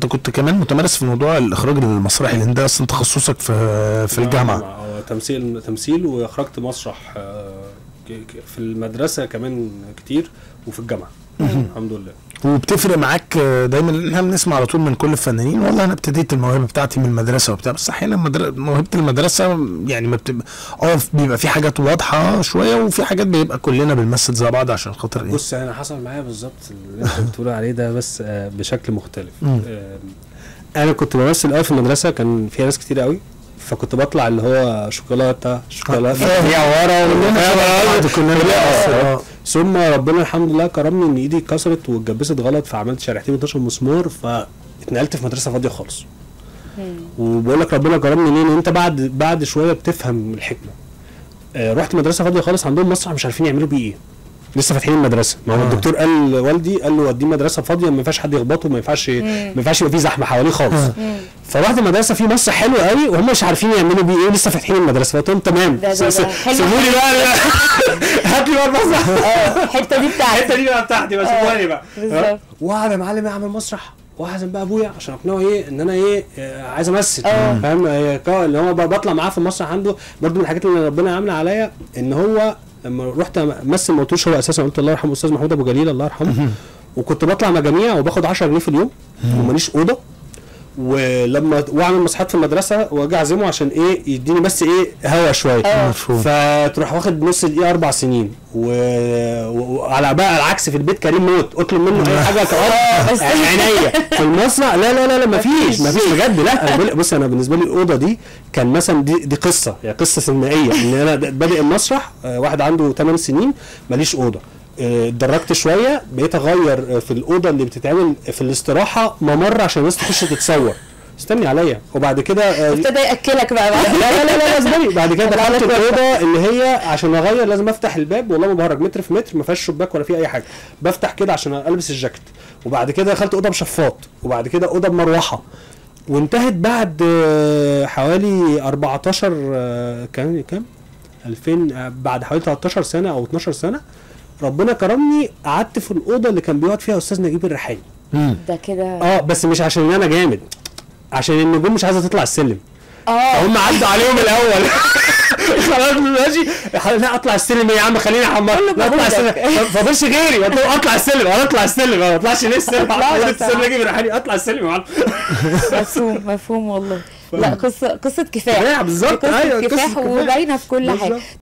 انت كنت كمان متمرس في موضوع الاخراج المسرحي لان ده اصلا تخصصك في في الجامعه آه، تمثيل تمثيل واخرجت مسرح آه، ك- ك- في المدرسه كمان كتير وفي الجامعه الحمد لله وبتفرق معاك دايما لان احنا بنسمع على طول من كل الفنانين والله انا ابتديت الموهبه بتاعتي من المدرسه وبتاع بس احيانا مدر... موهبه المدرسه يعني ما بتبقى اه بيبقى في حاجات واضحه شويه وفي حاجات بيبقى كلنا بنمثل زي بعض عشان خاطر ايه بص انا حصل معايا بالظبط اللي انت بتقول عليه ده بس آه، بشكل مختلف مم. آه، انا كنت بمثل الاول في المدرسه كان فيها ناس كتير قوي فكنت بطلع اللي هو شوكولاته شوكولاته فاهم. يا ورا بعض كنا بنرقص. آه. ثم ربنا الحمد لله كرمني ان ايدي اتكسرت واتجبست غلط فعملت شريحتين 12 مسمار فاتنقلت في مدرسه فاضيه خالص وبقول لك ربنا كرمني ليه ان انت بعد بعد شويه بتفهم الحكمه آه رحت مدرسه فاضيه خالص عندهم مسرح مش عارفين يعملوا بيه ايه لسه فاتحين المدرسه ما هو آه. الدكتور قال لوالدي قال له وديه مدرسه فاضيه ما ينفعش حد يخبطه ما ينفعش ما ينفعش يبقى في زحمه حواليه خالص فرحت المدرسه في مسرح حلو قوي وهم مش عارفين يعملوا بيه ايه لسه فاتحين المدرسه فقلت لهم تمام ده- ده- س- س- ده حلو. سيبوني بقى هات لي بقى المسرح الحته دي بتاعتي الحته دي بقى بتاعتي بس آه، سيبوني بقى بالظبط. وقعد يا معلم اعمل مسرح واحزن بقى ابويا عشان اقنعه ايه ان انا ايه آه، عايز امثل آه. فاهم آه، كا- اللي هو ب- بطلع معاه في المسرح عنده برضو من الحاجات اللي ربنا عامله عليا ان هو لما رحت امثل ما قلتوش هو اساسا قلت الله يرحمه استاذ محمود ابو جليل الله يرحمه وكنت بطلع مجاميع وباخد 10 جنيه في اليوم وماليش اوضه ولما واعمل مسرحيات في المدرسه واجي اعزمه عشان ايه يديني بس ايه هوا شويه آه. مفهوم. فتروح واخد نص دقيقه اربع سنين و- وعلى بقى العكس في البيت كريم موت اطلب منه اي حاجه كمان بس- عينيا في المصنع لا لا لا لا مفيش مفيش بجد لا أنا بقول- بص انا بالنسبه لي الاوضه دي كان مثلا دي دي قصه يعني قصه سينمائيه ان انا د- بادئ المسرح آه، واحد عنده 8 سنين ماليش اوضه آه، اتدرجت شويه بقيت اغير آه، في الاوضه اللي بتتعمل في الاستراحه ممر عشان الناس تخش تتصور استني عليا وبعد كده آه، ابتدى ياكلك بقى لا لا لا لا اسباني بعد كده الله دخلت يكرمك. الاوضه اللي هي عشان اغير لازم افتح الباب والله ما بهرج متر في متر ما فيهاش شباك ولا فيه اي حاجه بفتح كده عشان البس الجاكيت وبعد كده دخلت اوضه بشفاط وبعد كده اوضه بمروحه وانتهت بعد آه، حوالي 14 آه، كام كام 2000 آه، بعد حوالي 13 سنه او 12 سنه ربنا كرمني قعدت في الاوضه اللي كان بيقعد فيها استاذ نجيب الريحاني مم. ده كده اه بس مش عشان انا جامد عشان النجوم مش عايزه تطلع السلم اه هم عدوا عليهم الاول خلاص ماشي لا اطلع السلم يا عم خليني حمار لا اطلع السلم ما فاضلش غيري قلت له اطلع السلم انا اطلع السلم ما اطلعش ليه السلم لا، لا، السلم يجي من ريحاني اطلع السلم يا معلم مفهوم مفهوم والله لا قصه قصه كفاح كفاح بالظبط، قصه أيوة، قصة كفاح كفاح. وباينه في كل حاجه بالظبط.